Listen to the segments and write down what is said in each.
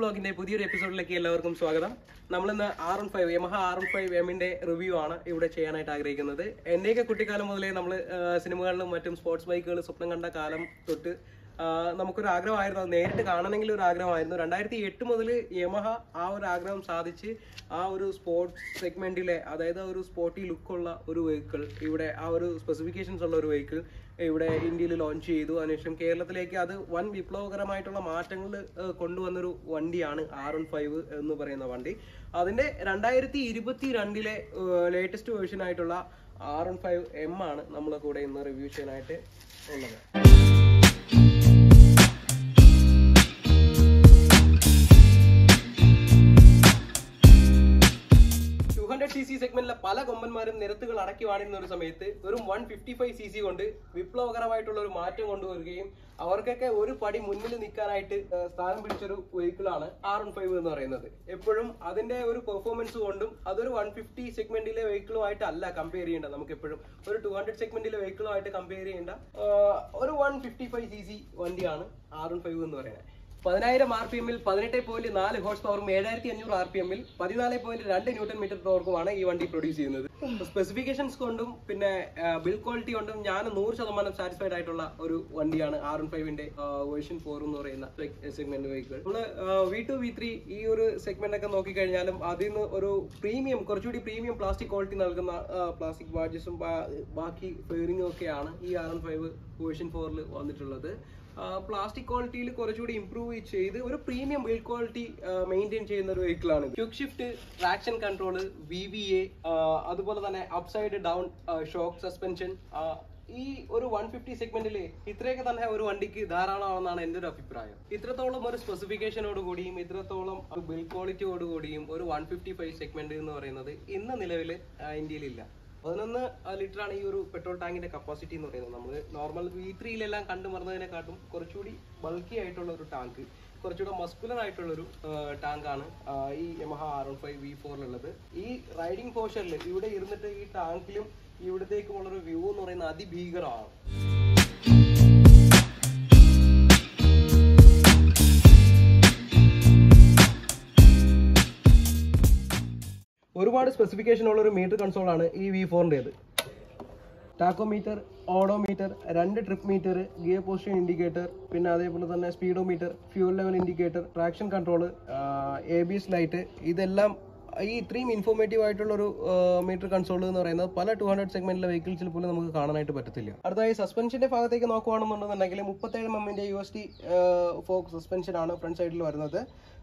ബ്ലോഗിന്റെ പുതിയൊരു എപ്പിസോഡിലേക്ക് എല്ലാവർക്കും സ്വാഗതം നമ്മളിന്ന് R N five Yamaha R N five എമ്മിന്റെ റിവ്യൂ ആണ് ഇവിടെ ചെയ്യാനായിട്ട് ആഗ്രഹിക്കുന്നത് എന്റെയൊക്കെ കുട്ടിക്കാലം മുതലേ നമ്മൾ സിനിമകളിലും മറ്റും സ്പോർട്സ് ബൈക്കുകൾ സ്വപ്നം കണ്ട കാലം തൊട്ട് ആ, നമുക്കൊരു ആഗ്രഹമായിരുന്നു അത് നേരിട്ട് കാണണമെങ്കിൽ ഒരു ആഗ്രഹമായിരുന്നു രണ്ടായിരത്തി എട്ട് മുതൽ യമഹ ആ ഒരു ആഗ്രഹം സാധിച്ച് ആ ഒരു സ്പോർട്സ് സെഗ്മെന്റിലെ അതായത് ആ ഒരു സ്പോർട്ടി ലുക്കുള്ള ഒരു വെഹിക്കിൾ ഇവിടെ ആ ഒരു സ്പെസിഫിക്കേഷൻസ് ഉള്ള ഒരു വെഹിക്കിൾ ഇവിടെ ഇന്ത്യയിൽ ലോഞ്ച് ചെയ്തു അതിനുശേഷം കേരളത്തിലേക്ക് അത് വൻ വിപ്ലവകരമായിട്ടുള്ള മാറ്റങ്ങൾ കൊണ്ടുവന്നൊരു വണ്ടിയാണ് ആർ വൺ ഫൈവ് എന്ന് പറയുന്ന വണ്ടി അതിന്റെ രണ്ടായിരത്തി ഇരുപത്തി രണ്ടിലെ ലേറ്റസ്റ്റ് വേർഷൻ ആയിട്ടുള്ള ആർ വൺ ഫൈവ് എം ആണ് നമ്മളെ കൂടെ ഇന്ന് റിവ്യൂ ചെയ്യാനായിട്ട് ഉള്ളത് ടു ഹൺഡ്രഡ് സി സി സെഗ്മെന്റിലെ പല കൊമ്പന്മാരും നിരത്തുകൾ അടക്കി വാണിരുന്ന ഒരു സമയത്ത് വെറും one fifty five C C കൊണ്ട് വിപ്ലവകരമായിട്ടുള്ള ഒരു മാറ്റം കൊണ്ടുവരികയും അവർക്കൊക്കെ ഒരു പടി മുന്നിൽ നിൽക്കാനായിട്ട് ഏഹ്, സ്ഥാനം പിടിച്ചൊരു വെഹിക്കിൾ ആണ് ആർ വൺ ഫൈവ് എന്ന് പറയുന്നത് എപ്പോഴും അതിന്റെ ഒരു പെർഫോമൻസ് കൊണ്ടും അതൊരു വൺ ഫിഫ്റ്റി സെഗ്മെന്റിലെ വെഹിക്കിളുമായിട്ട് അല്ല കമ്പയർ ചെയ്യേണ്ടത് നമുക്ക് എപ്പോഴും ഒരു ടു ഹൺഡ്രഡ് സെഗ്മെന്റിലെ വെഹിക്കിളുമായിട്ട് കമ്പയർ ചെയ്യേണ്ട ഏഹ്, ഒരു one fifty five C C വണ്ടിയാണ് ആർ വൺ ഫൈവ് എന്ന് പറയുന്നത് പതിനായിരം ആർ പി എമ്മിൽ പതിനെട്ട് പോയിന്റ് നാല് ഹോഴ്സ് പവറും ഏഴായിരത്തി അഞ്ഞൂറ് ആർ പി എമ്മിൽ പതിനാല് പോയിന്റ് രണ്ട് ന്യൂട്ടൺ മീറ്റർ ടോർക്കുമാണ് ഈ വണ്ടി പ്രൊഡ്യൂസ് ചെയ്യുന്നത് സ്പെസിഫിക്കേഷൻസ് കൊണ്ടും പിന്നെ ബിൽ ക്വാളിറ്റി കൊണ്ടും ഞാൻ നൂറ് ശതമാനം സാറ്റിസ്ഫൈഡ് ആയിട്ടുള്ള ഒരു വണ്ടിയാണ് ആർ എൻ ഫൈവിന്റെ വേർഷൻ ഫോർ എന്ന് പറയുന്ന സെഗ്മെന്റ് വെഹിക്കിൾ നമ്മള് വി ടു വി ത്രീ ഈ ഒരു സെഗ്മെന്റ് ഒക്കെ നോക്കിക്കഴിഞ്ഞാലും അതിൽ നിന്ന് ഒരു പ്രീമിയം കുറച്ചുകൂടി പ്രീമിയം പ്ലാസ്റ്റിക് ക്വാളിറ്റി നൽകുന്ന പ്ലാസ്റ്റിക് ബാഡ്ജസും ബാക്കി ഫെയറിംഗും ഒക്കെയാണ് ഈ ആർ എൻ ഫൈവ് വേർഷൻ ഫോറിൽ വന്നിട്ടുള്ളത് പ്ലാസ്റ്റിക് ക്വാളിറ്റിയിൽ കുറച്ചുകൂടി ഇംപ്രൂവ് ചെയ്ത് ഒരു പ്രീമിയം ബിൽഡ് ക്വാളിറ്റി മെയിൻറ്റെയിൻ ചെയ്യുന്ന ഒരു വെഹിക്കിൾ ആണ് quick shift traction control V V A അതുപോലെ തന്നെ അപ്സൈഡ് ഡൗൺ ഷോക്ക് സസ്പെൻഷൻ ഈ ഒരു വൺ ഫിഫ്റ്റി സെഗ്മെന്റിൽ ഇത്രയൊക്കെ തന്നെ ഒരു വണ്ടിക്ക് ധാരാളമാണെന്നാണ് എൻ്റെ ഒരു അഭിപ്രായം ഇത്രത്തോളം ഒരു സ്പെസിഫിക്കേഷനോട് കൂടിയും ഇത്രത്തോളം ബിൽഡ് ക്വാളിറ്റിയോട് കൂടിയും ഒരു വൺ ഫിഫ്റ്റി ഫൈവ് സെഗ്മെന്റ് എന്ന് പറയുന്നത് ഇന്ന് നിലവിൽ ഇന്ത്യയിലില്ല പതിനൊന്ന് ലിറ്റർ ആണ് ഈ ഒരു പെട്രോൾ ടാങ്കിന്റെ കപ്പാസിറ്റി എന്ന് പറയുന്നത് നമ്മൾ നോർമൽ വി ത്രീയിലെല്ലാം കണ്ടു മറന്നതിനെക്കാട്ടും കുറച്ചുകൂടി ബൾക്കി ആയിട്ടുള്ള ഒരു ടാങ്ക് കുറച്ചുകൂടെ മസ്കുലർ ആയിട്ടുള്ള ഒരു ടാങ്കാണ് ഈ Yamaha R one five V ഫോറിലുള്ളത് ഈ റൈഡിംഗ് പോർഷനിൽ ഇവിടെ ഇരുന്നിട്ട് ഈ ടാങ്കിലും ഇവിടത്തേക്കുമുള്ള ഒരു വ്യൂ എന്ന് പറയുന്നത് അതിഭീകരമാണ് ഒരുപാട് സ്പെസിഫിക്കേഷൻ ഉള്ള ഒരു മീറ്റർ കൺസോൾ ആണ് ഈ വി ഫോറിൻ്റെത് ടാക്കോമീറ്റർ ഓഡോമീറ്റർ രണ്ട് trip meter gear position indicator പിന്നെ അതേപോലെ തന്നെ speedometer fuel level indicator traction control A B S light ഇതെല്ലാം ഈ ഇത്രയും ഇൻഫോർമേറ്റീവ് ആയിട്ടുള്ള ഒരു മീറ്റർ കൺസോൾ എന്ന് പറയുന്നത് പല ടു ഹൺഡ്രഡ് സെഗ്മെന്റിലെ വെഹിക്കിൾസിൽ പോലും നമുക്ക് കാണാനായിട്ട് പറ്റത്തില്ല അടുത്തതായി സസ്പെൻഷന്റെ ഭാഗത്തേക്ക് നോക്കുകയാണെന്നുണ്ടെന്നുണ്ടെങ്കിൽ മുപ്പത്തേഴ് എമ്മിന്റെ U S T fork suspension ആണ് ഫ്രണ്ട് സൈഡിൽ വരുന്നത്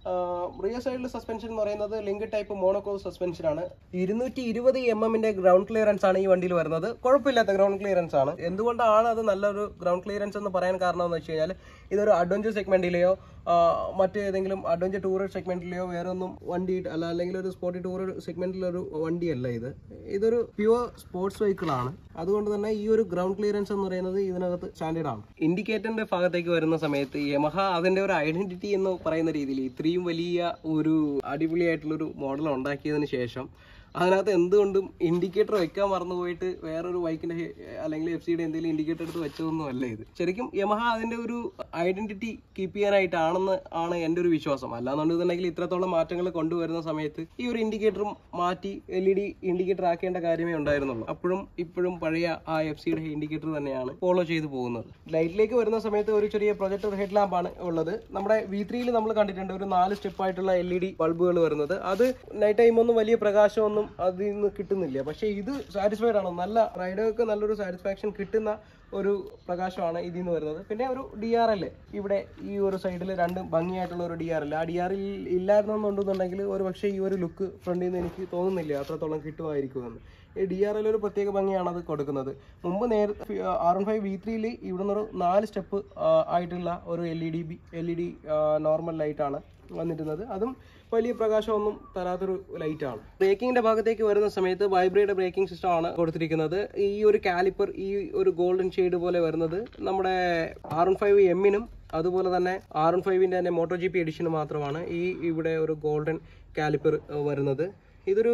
റിയർ സൈഡിൽ സസ്പെൻഷൻ എന്ന് പറയുന്നത് ലിങ്ക് ടൈപ്പ് മോണോക്കോ സസ്പെൻഷൻ ആണ് ഇരുന്നൂറ്റി ഇരുപത് എം എമ്മിന്റെ ഗ്രൗണ്ട് ക്ലിയറൻസ് ആണ് ഈ വണ്ടിയിൽ വരുന്നത് കുഴപ്പമില്ലാത്ത ഗ്രൗണ്ട് ക്ലിയറൻസ് ആണ് എന്തുകൊണ്ടാണ് അത് നല്ലൊരു ഗ്രൗണ്ട് ക്ലിയറൻസ് എന്ന് പറയാൻ കാരണം എന്ന് വെച്ച് കഴിഞ്ഞാൽ ഇതൊരു അഡ്വഞ്ചർ സെഗ്മെന്റിലെയോ മറ്റേതെങ്കിലും അഡ്വഞ്ചർ ടൂർ സെഗ്മെന്റിലെയോ വേറെ ഒന്നും വണ്ടി അല്ല അല്ലെങ്കിൽ ഒരു സ്പോർട്ടി ടൂർ സെഗ്മെന്റിലൊരു വണ്ടിയല്ല ഇത് ഇതൊരു പ്യുവർ സ്പോർട്സ് വെഹിക്കിൾ ആണ് അതുകൊണ്ട് തന്നെ ഈ ഒരു ഗ്രൗണ്ട് ക്ലിയറൻസ് എന്ന് പറയുന്നത് ഇതിനകത്ത് സ്റ്റാൻഡേർഡ് ആണ് ഇൻഡിക്കേറ്ററിന്റെ ഭാഗത്തേക്ക് വരുന്ന സമയത്ത് യമഹ അതിന്റെ ഒരു ഐഡന്റിറ്റി എന്ന് പറയുന്ന രീതിയിൽ ഇത്രയും വലിയ ഒരു അടിപൊളിയായിട്ടുള്ള ഒരു മോഡൽ ഉണ്ടാക്കിയതിന് ശേഷം അതിനകത്ത് എന്തുകൊണ്ടും ഇൻഡിക്കേറ്റർ വെക്കാൻ മറന്നു പോയിട്ട് വേറൊരു ബൈക്കിന്റെ അല്ലെങ്കിൽ എഫ് സിയുടെ എന്തെങ്കിലും ഇൻഡിക്കേറ്റർ എടുത്ത് വെച്ചതൊന്നും അല്ല ഇത് ശരിക്കും യമഹ അതിന്റെ ഒരു ഐഡന്റിറ്റി കീപ്പ് ചെയ്യാനായിട്ടാണെന്ന് ആണ് എൻ്റെ ഒരു വിശ്വാസം അല്ലാന്നുണ്ടെന്നുണ്ടെങ്കിൽ ഇത്രത്തോളം മാറ്റങ്ങൾ കൊണ്ടുവരുന്ന സമയത്ത് ഈ ഒരു ഇൻഡിക്കേറ്ററും മാറ്റി എൽ ഇ ഡി ഇൻഡിക്കേറ്റർ ആക്കേണ്ട കാര്യമേ ഉണ്ടായിരുന്നുള്ളൂ അപ്പോഴും ഇപ്പോഴും പഴയ ആ എഫ് സിയുടെ ഇൻഡിക്കേറ്റർ തന്നെയാണ് ഫോളോ ചെയ്തു പോകുന്നത് ലൈറ്റിലേക്ക് വരുന്ന സമയത്ത് ഒരു ചെറിയ പ്രൊജക്ടർ ഹെഡ് ലാമ്പ് ആണ് ഉള്ളത് നമ്മുടെ വി ത്രീയിൽ നമ്മൾ കണ്ടിട്ടുണ്ട് ഒരു നാല് സ്റ്റെപ്പ് ആയിട്ടുള്ള എൽ ഇ ഡി ബൾബുകൾ വരുന്നത് അത് നൈറ്റ് ടൈം ഒന്നും വലിയ പ്രകാശമൊന്നും അതിൽ നിന്ന് കിട്ടുന്നില്ല പക്ഷേ ഇത് സാറ്റിസ്ഫൈഡ് ആണ് നല്ല റൈഡർക്ക് നല്ലൊരു സാറ്റിസ്ഫാക്ഷൻ കിട്ടുന്ന ഒരു പ്രകാശമാണ് ഇതിൽ നിന്ന് വരുന്നത് പിന്നെ ഒരു ഡി ആർ എൽ ഇവിടെ ഈ ഒരു സൈഡിൽ രണ്ട് ഭംഗിയായിട്ടുള്ള ഒരു ഡി ആർ എൽ ആ ഡി ആർ എൽ ഇല്ലായിരുന്നെന്നുണ്ടെന്നുണ്ടെങ്കിൽ ഒരു പക്ഷേ ഈ ഒരു ലുക്ക് ഫ്രണ്ടിൽ നിന്ന് എനിക്ക് തോന്നുന്നില്ല അത്രത്തോളം കിട്ടുമായിരിക്കുമെന്ന് ഈ ഡി ആർ എൽ ഒരു പ്രത്യേക ഭംഗിയാണ് അത് കൊടുക്കുന്നത് മുമ്പ് നേരത്തെ ആർ എൻ ഫൈവ് വി ത്രീയിൽ ഇവിടെ നിന്നൊരു നാല് സ്റ്റെപ്പ് ആയിട്ടുള്ള ഒരു L E D B L E D normal ലൈറ്റാണ് വന്നിരുന്നത് അതും വലിയ പ്രകാശമൊന്നും തരാത്തൊരു ലൈറ്റ് ആണ് ബ്രേക്കിംഗിന്റെ ഭാഗത്തേക്ക് വരുന്ന സമയത്ത് വൈബ്രേഡ് ബ്രേക്കിംഗ് സിസ്റ്റം ആണ് കൊടുത്തിരിക്കുന്നത് ഈ ഒരു കാലിപ്പർ ഈ ഒരു ഗോൾഡൻ ഷെയ്ഡ് പോലെ വരുന്നത് നമ്മുടെ ആർ എൺ ഫൈവ് എമ്മിനും അതുപോലെ തന്നെ ആർ എൺ ഫൈവിന്റെ തന്നെ മോട്ടോ ജി പി എഡിഷന് മാത്രമാണ് ഈ ഇവിടെ ഒരു ഗോൾഡൻ കാലിപ്പർ വരുന്നത് ഇതൊരു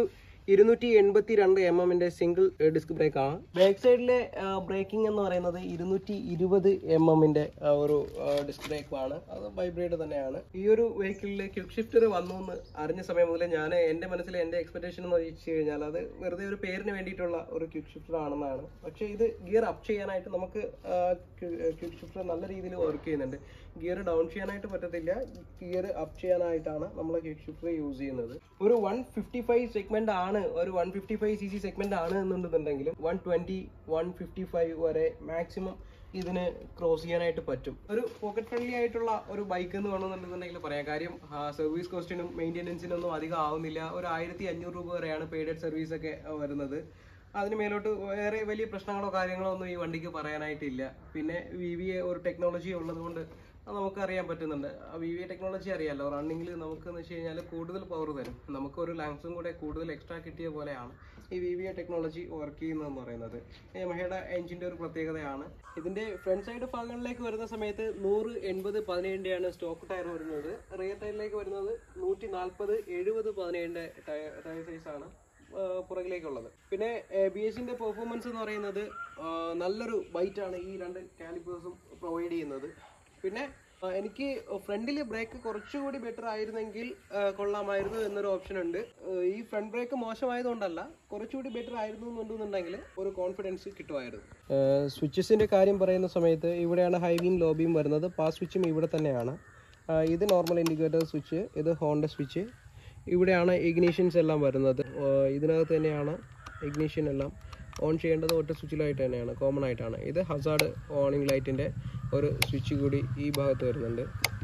ഇരുന്നൂറ്റി എൺപത്തി രണ്ട് എം എമ്മിന്റെ സിംഗിൾ ഡിസ്ക് ബ്രേക്ക് ആണ് ബാക്ക് സൈഡിലെ ബ്രേക്കിംഗ് എന്ന് പറയുന്നത് ഇരുന്നൂറ്റി ഇരുപത് എം എമ്മിന്റെ ഒരു ഡിസ്ക് ബ്രേക്ക് ആണ് അത് വൈബ്രേറ്റ് തന്നെയാണ് ഈ ഒരു വെഹിക്കിളിൽ ക്വിക്ക് ഷിഫ്റ്റർ വന്നു എന്ന് അറിഞ്ഞ സമയം മുതൽ ഞാൻ എന്റെ മനസ്സിൽ എന്റെ എക്സ്പെക്ടേഷൻ എന്ന് വെച്ച് കഴിഞ്ഞാൽ അത് വെറുതെ ഒരു പേരിന് വേണ്ടിയിട്ടുള്ള ഒരു ക്വിക്ക് ഷിഫ്റ്റർ ആണെന്നാണ് പക്ഷേ ഇത് ഗിയർ അപ്പ് ചെയ്യാനായിട്ട് നമുക്ക് ക്വിക്ക് ഷിഫ്റ്റർ നല്ല രീതിയിൽ വർക്ക് ചെയ്യുന്നുണ്ട് ഗിയർ ഡൗൺ ചെയ്യാനായിട്ട് പറ്റത്തില്ല ഗിയർ അപ്പ് ചെയ്യാനായിട്ടാണ് നമ്മൾ ക്വിക്ക് ഷിഫ്റ്റർ യൂസ് ചെയ്യുന്നത് ഒരു വൺ ഫിഫ്റ്റി ഫൈവ് സെഗ്മെന്റ് ആണ് ഒരു one fifty five C C segment ആണ് എന്നുണ്ടെന്നുണ്ടെങ്കിലും one twenty one fifty five വരെ മാക്സിമം ഇതിന് ക്രോസ് ചെയ്യാനായിട്ട് പറ്റും ഒരു പോക്കറ്റ് ഫ്രണ്ട്ലി ആയിട്ടുള്ള ഒരു ബൈക്ക് എന്ന് വേണമെന്നുണ്ടെന്നുണ്ടെങ്കിൽ പറയാം കാര്യം സർവീസ് കോസ്റ്റിനും മെയിൻ്റെനൻസിനും ഒന്നും അധികം ആവുന്നില്ല ഒരു ആയിരത്തി അഞ്ഞൂറ് രൂപ വരെയാണ് പെയ്ഡഡ് സർവീസ് ഒക്കെ ആ, വരുന്നത് അതിന് മേലോട്ട് വേറെ വലിയ പ്രശ്നങ്ങളോ കാര്യങ്ങളോ ഒന്നും ഈ വണ്ടിക്ക് പറയാനായിട്ടില്ല പിന്നെ വി വി എ ഒരു ടെക്നോളജി ഉള്ളത് കൊണ്ട് അത് നമുക്ക് അറിയാൻ പറ്റുന്നുണ്ട് ആ വി വി എ ടെക്നോളജി അറിയാലോ റണ്ണിങ്ങിൽ നമുക്ക് എന്ന് വെച്ച് കഴിഞ്ഞാൽ കൂടുതൽ പവർ തരും നമുക്ക് ഒരു ലാങ്സും കൂടെ കൂടുതൽ എക്സ്ട്രാ കിട്ടിയ പോലെയാണ് ഈ V V A technology work ചെയ്യുന്നതെന്ന് പറയുന്നത് യമഹയുടെ എഞ്ചിൻ്റെ ഒരു പ്രത്യേകതയാണ് ഇതിന്റെ ഫ്രണ്ട് സൈഡ് ഭാഗങ്ങളിലേക്ക് വരുന്ന സമയത്ത് നൂറ് എൺപത് പതിനേഴിൻ്റെയാണ് സ്റ്റോക്ക് ടയർ വരുന്നത് റിയർ ടയറിലേക്ക് വരുന്നത് നൂറ്റി നാൽപ്പത് എഴുപത് പതിനേഴിൻ്റെ ടയർ ടയർ സൈസാണ് പുറകിലേക്കുള്ളത് പിന്നെ ബി എസിന്റെ പെർഫോമൻസ് എന്ന് പറയുന്നത് ആ, നല്ലൊരു ബൈറ്റ് ആണ് ഈ രണ്ട് കാലിപ്പേഴ്സും പ്രൊവൈഡ് ചെയ്യുന്നത് പിന്നെ ആ, എനിക്ക് ഫ്രണ്ടിൽ ബ്രേക്ക് കുറച്ചുകൂടി ബെറ്റർ ആയിരുന്നെങ്കിൽ ആ, കൊള്ളാമായിരുന്നു എന്നൊരു ഓപ്ഷൻ ഉണ്ട് ആ, ഈ ഫ്രണ്ട് ബ്രേക്ക് മോശമായതുകൊണ്ടല്ല കുറച്ചുകൂടി ബെറ്റർ ആയിരുന്നു എന്നുണ്ടെന്നുണ്ടെങ്കിൽ ഒരു കോൺഫിഡൻസ് കിട്ടുമായിരുന്നു സ്വിച്ചസിന്റെ കാര്യം പറയുന്ന സമയത്ത് ഇവിടെയാണ് ഹൈവീം ലോബിയും വരുന്നത് പാസ് സ്വിച്ചും ഇവിടെ തന്നെയാണ് ആ, ഇത് നോർമൽ ഇൻഡിക്കേറ്റർ സ്വിച്ച് ഇത് ഹോണ്ട സ്വിച്ച് ഇവിടെയാണ് ഇഗ്നീഷ്യൻസ് എല്ലാം വരുന്നത് ആ, ഇതിനകത്ത് തന്നെയാണ് ഇഗ്നീഷ്യൻ എല്ലാം ഓൺ ചെയ്യേണ്ടത് ഒറ്റ സ്വിച്ചിലായിട്ട് തന്നെയാണ് കോമൺ ആയിട്ടാണ് ഇത് ഹസാർഡ് ഓണിംഗ് ലൈറ്റിൻ്റെ ഒരു സ്വിച്ച് കൂടി ഈ ഭാഗത്ത് വരുന്നുണ്ട്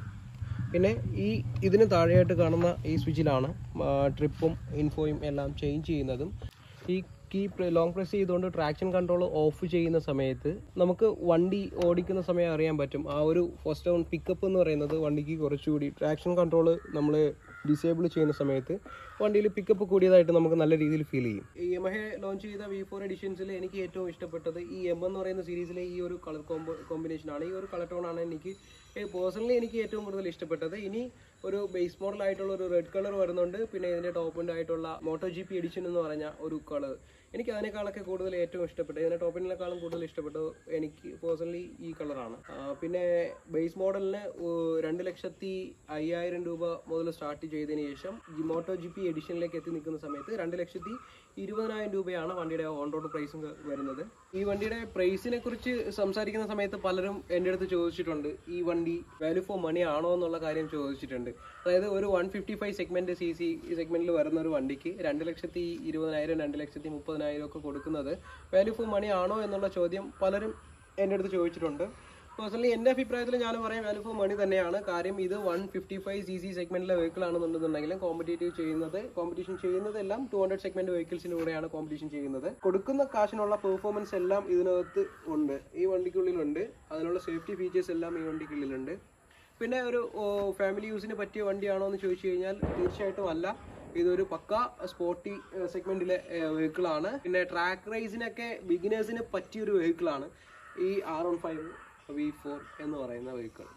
പിന്നെ ഈ ഇതിന് താഴെയായിട്ട് കാണുന്ന ഈ സ്വിച്ചിലാണ് ട്രിപ്പും ഇൻഫോയും എല്ലാം ചേഞ്ച് ചെയ്യുന്നതും ഈ കീ ലോങ് പ്രസ് ചെയ്തുകൊണ്ട് ട്രാക്ഷൻ കൺട്രോൾ ഓഫ് ചെയ്യുന്ന സമയത്ത് നമുക്ക് വണ്ടി ഓടിക്കുന്ന സമയം അറിയാൻ പറ്റും ആ ഒരു ഫസ്റ്റ് ഡൗൺ പിക്കപ്പ് എന്ന് പറയുന്നത് വണ്ടിക്ക് കുറച്ചുകൂടി ട്രാക്ഷൻ കൺട്രോൾ നമ്മൾ ഡിസേബിൾ ചെയ്യുന്ന സമയത്ത് വണ്ടിയിൽ പിക്കപ്പ് കൂടിയതായിട്ട് നമുക്ക് നല്ല രീതിയിൽ ഫീൽ ചെയ്യും ഈ യമഹ ലോഞ്ച് ചെയ്ത വി ഫോർ എഡിഷൻസിൽ എനിക്ക് ഏറ്റവും ഇഷ്ടപ്പെട്ടത് ഈ എം എന്ന് പറയുന്ന സീരീസിലെ ഈ ഒരു കളർ കോമ്പോ കോമ്പിനേഷൻ ആണ് ഈ ഒരു കളർ ടോൺ ആണ് എനിക്ക് പേഴ്സണലി എനിക്ക് ഏറ്റവും കൂടുതൽ ഇഷ്ടപ്പെട്ടത് ഇനി ഒരു ബേസ് മോഡൽ ആയിട്ടുള്ള ഒരു റെഡ് കളർ വരുന്നുണ്ട് പിന്നെ ഇതിന്റെ ടോപ്പ് ആയിട്ടുള്ള മോട്ടോ ജി പി എഡിഷൻ എന്ന് പറഞ്ഞ ഒരു കളർ എനിക്ക് അതിനേക്കാളൊക്കെ കൂടുതൽ ഏറ്റവും ഇഷ്ടപ്പെട്ടത് ഇതിന്റെ ടോപ്പിനേക്കാളും കൂടുതൽ ഇഷ്ടപ്പെട്ടത് എനിക്ക് പേഴ്സണലി ഈ കളറാണ് പിന്നെ ബേസ് മോഡലിന് രണ്ട് ലക്ഷത്തി അയ്യായിരം രൂപ മുതൽ സ്റ്റാർട്ട് ചെയ്തതിന് ശേഷം ഈ മോട്ടോ ജി പി എഡിഷനിലേക്ക് എത്തി നിൽക്കുന്ന സമയത്ത് രണ്ട് ലക്ഷത്തി ഇരുപതിനായിരം രൂപയാണ് വണ്ടിയുടെ ഓൺ റോഡ് പ്രൈസും വരുന്നത് ഈ വണ്ടിയുടെ പ്രൈസിനെ കുറിച്ച് സംസാരിക്കുന്ന സമയത്ത് പലരും എൻ്റെ അടുത്ത് ചോദിച്ചിട്ടുണ്ട് ഈ വണ്ടി വാല്യൂ ഫോർ മണി ആണോ എന്നുള്ള കാര്യം ചോദിച്ചിട്ടുണ്ട് അതായത് ഒരു one fifty five segment C C സെഗ്മെന്റിൽ വരുന്ന ഒരു വണ്ടിക്ക് രണ്ട് ലക്ഷത്തി ഇരുപതിനായിരം രണ്ട് ലക്ഷത്തി മുപ്പതിനായിരം ഒക്കെ കൊടുക്കുന്നത് വാല്യൂ ഫോർ മണി ആണോ എന്നുള്ള ചോദ്യം പലരും എൻ്റെ അടുത്ത് ചോദിച്ചിട്ടുണ്ട് പേഴ്സണലി എൻ്റെ അഭിപ്രായത്തിൽ ഞാൻ പറയാം വാല്യൂ ഫോർ മണി തന്നെയാണ് കാര്യം ഇത് one fifty five C C സെഗ്മെന്റിലെ വെഹിക്കിൾ ആണെന്നുണ്ടെന്നുണ്ടെങ്കിലും കോമ്പറ്റേറ്റീവ് ചെയ്യുന്നത് കോമ്പറ്റീഷൻ ചെയ്യുന്നതെല്ലാം ടു ഹൺഡ്രഡ് സെഗ്മെന്റ് വെഹിക്കിൾസിൻ്റെ കൂടെയാണ് കോമ്പറ്റീഷൻ ചെയ്യുന്നത് കൊടുക്കുന്ന കാശിനുള്ള പെർഫോമൻസ് എല്ലാം ഇതിനകത്ത് ഉണ്ട് ഈ വണ്ടിക്കുള്ളിലുണ്ട് അതിനുള്ള സേഫ്റ്റി ഫീച്ചേഴ്സ് എല്ലാം ഈ വണ്ടിക്കുള്ളിലുണ്ട് പിന്നെ ഒരു ഫാമിലി യൂസിന് പറ്റിയ വണ്ടിയാണോ എന്ന് ചോദിച്ചു കഴിഞ്ഞാൽ തീർച്ചയായിട്ടും അല്ല ഇതൊരു പക്ക സ്പോർട്ടി സെഗ്മെന്റിലെ വെഹിക്കിൾ ആണ് പിന്നെ ട്രാക്ക് റേസിനൊക്കെ ബിഗിനേഴ്സിന് പറ്റിയ ഒരു വെഹിക്കിൾ ആണ് ഈ R one five V four എന്ന് പറയുന്ന വെഹിക്കിൾ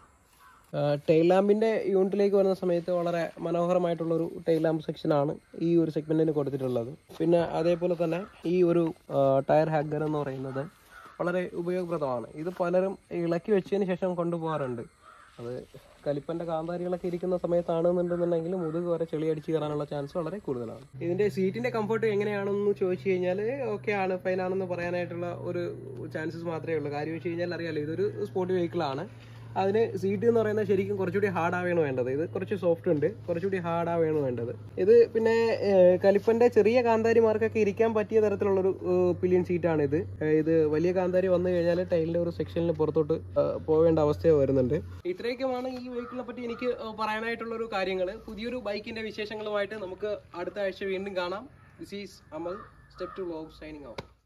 ടെയിൽ ലാമ്പിന്റെ യൂണിറ്റിലേക്ക് വരുന്ന സമയത്ത് വളരെ മനോഹരമായിട്ടുള്ള ഒരു ടെയിൽ ലാമ്പ് സെക്ഷനാണ് ഈ ഒരു സെഗ്മെന്റിന് കൊടുത്തിട്ടുള്ളത് പിന്നെ അതേപോലെ തന്നെ ഈ ഒരു ടയർ ഹാഗർ എന്ന് പറയുന്നത് വളരെ ഉപയോഗപ്രദമാണ് ഇത് പലരും ഇളക്കി വെച്ചതിന് ശേഷം കൊണ്ടുപോകാറുണ്ട് അത് കലിപ്പന്റെ കാന്താരികളൊക്കെ ഇരിക്കുന്ന സമയത്താണെന്നുണ്ടെന്നുണ്ടെങ്കിൽ മുതുക് വരെ ചെളി അടിച്ച് കയറാനുള്ള ചാൻസ് വളരെ കൂടുതലാണ് ഇതിന്റെ സീറ്റിന്റെ കംഫർട്ട് എങ്ങനെയാണെന്ന് ചോദിച്ചു കഴിഞ്ഞാൽ ഓക്കെ ആണ് ഫൈൻ ആണെന്ന് പറയാനായിട്ടുള്ള ഒരു ചാൻസസ് മാത്രമേ ഉള്ളൂ കാര്യം വെച്ച് കഴിഞ്ഞാൽ അറിയാലോ ഇതൊരു സ്പോർട്ടി വെഹിക്കിൾ ആണ് അതിന് സീറ്റ് എന്ന് പറയുന്നത് ശരിക്കും കുറച്ചുകൂടി ഹാർഡ് ആവുകയാണ് വേണ്ടത് ഇത് കുറച്ച് സോഫ്റ്റ് ഉണ്ട് കുറച്ചുകൂടി ഹാർഡ് ആവുകയാണ് വേണ്ടത് ഇത് പിന്നെ ഏഹ്, കലിപ്പന്റെ ചെറിയ കാന്താരിമാർക്കൊക്കെ ഇരിക്കാൻ പറ്റിയ തരത്തിലുള്ളൊരു പില്യൻ സീറ്റാണ് ഇത് ഏഹ്, ഇത് വലിയ കാന്താരി വന്നു കഴിഞ്ഞാൽ ടൈലിന്റെ ഒരു സെക്ഷനിൽ പുറത്തോട്ട് ഏഹ്, പോവേണ്ട അവസ്ഥ വരുന്നുണ്ട് ഇത്രയൊക്കെയാണ് ഈ വെഹിക്കിളിനെ പറ്റി എനിക്ക് ഏഹ്, പറയാനായിട്ടുള്ള ഒരു കാര്യങ്ങൾ പുതിയൊരു ബൈക്കിന്റെ വിശേഷങ്ങളുമായിട്ട് നമുക്ക് അടുത്ത ആഴ്ച വീണ്ടും കാണാം this is Amal step to vlog signing out